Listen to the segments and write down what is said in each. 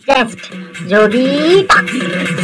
guest జోడీ talks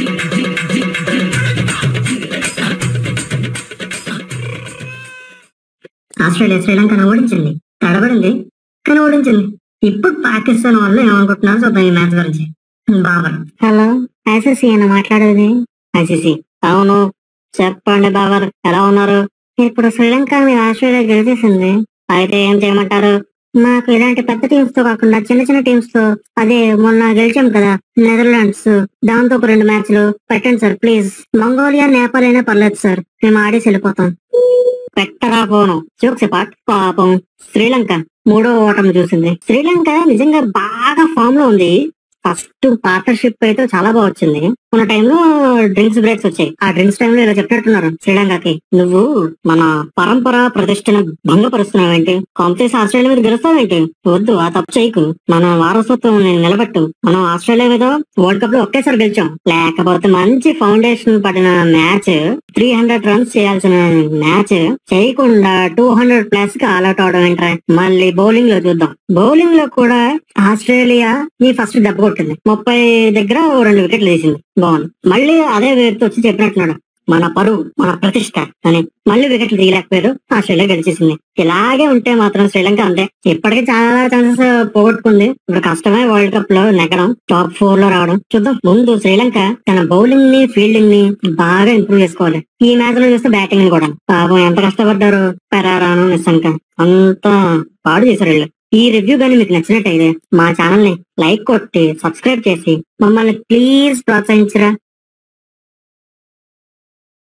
Australia శ్రీలంకను ఓడించింది తడబడింది కానీ ఓడించింది ఇప్పుడు పాకిస్తాన్ వాళ్ళు ఏమనుకుంటున్నారు చూద్దాం ఈ మ్యాచ్ గురించి బాబర్ హలో ఐసీసీ అని మాట్లాడేది ఐసీసీ అవును చెప్పండి బాబర్ ఎలా ఉన్నారు ఇప్పుడు శ్రీలంక మీద ఆస్ట్రేలియా గెలిచేసింది అయితే ఏం చేయమంటారు మాకు ఇలాంటి పెద్ద టీమ్స్ తో కాకుండా చిన్న చిన్న టీమ్స్ తో అదే మొన్న గెలిచాం కదా నెదర్లాండ్స్ దాంతో ఒక రెండు మ్యాచ్లు పెట్టండి సార్ ప్లీజ్ మంగోలియా నేపాల్ అయినా పర్లేదు సార్ మేము ఆడేసి వెళ్ళిపోతాం పెట్టరా పోను జోక్స్ పాట్ పాపం శ్రీలంక మూడో ఓటమి చూసింది శ్రీలంక నిజంగా బాగా ఫామ్ లో ఉంది ఫస్ట్ పార్ట్నర్షిప్ అయితే చాలా బాగా వచ్చింది ఉన్న టైంలో డ్రింక్స్ బ్రేక్స్ వచ్చాయి ఆ డ్రింక్స్ టైంలో ఇలా చెప్పినట్టున్నారు శ్రీలంకకి నువ్వు మన పరంపర ప్రతిష్టను భంగపరుస్తున్నావేంటి కాంపిటీస్ ఆస్ట్రేలియా మీద గెలుస్తావేంటి వద్దు ఆ తప్పు చేయకు మన వారసత్వం నిలబెట్టు మనం ఆస్ట్రేలియా మీద వరల్డ్ కప్ లో ఒకేసారి గెలిచాం లేకపోతే మంచి ఫౌండేషన్ పడిన మ్యాచ్ త్రీ హండ్రెడ్ రన్స్ చేయాల్సిన మ్యాచ్ చేయకుండా టూ హండ్రెడ్ ప్లస్ కి ఆల్అౌట్ అవడం ఏంట్రా మళ్ళీ బౌలింగ్ లో చూద్దాం బౌలింగ్ లో కూడా ఆస్ట్రేలియా ని ఫస్ట్ దెబ్బ కొట్టింది ముప్పై దగ్గర ఓ రెండు వికెట్లు తీసింది బాగుంది మళ్ళీ అదే వ్యక్తి వచ్చి చెప్పినట్టున్నాడు మన పరువు మన ప్రతిష్ట అని మళ్ళీ వికెట్లు తీయలేకపోయారు ఆస్ట్రేలియా గెలిచేసింది ఇలాగే ఉంటే మాత్రం శ్రీలంక అంతే ఇప్పటికే చాలా ఛాన్సెస్ పోగొట్టుకుంది ఇప్పుడు కష్టమే వరల్డ్ కప్ లో నెగ్గడం టాప్ ఫోర్ లో రావడం చూద్దాం ముందు శ్రీలంక తన బౌలింగ్ ని ఫీల్డింగ్ ని బాగా ఇంప్రూవ్ చేసుకోవాలి ఈ మ్యాచ్ లో చూస్తే బ్యాటింగ్ ని కూడా పాపం ఎంత కష్టపడ్డారు పెరారాను నిశంక అంతా పాడు చేశారు వీళ్ళు ఈ రివ్యూ కానీ మీకు నచ్చినట్టయితే మా ఛానల్ ని లైక్ కొట్టి సబ్స్క్రైబ్ చేసి మమ్మల్ని ప్లీజ్ ప్రోత్సహించరా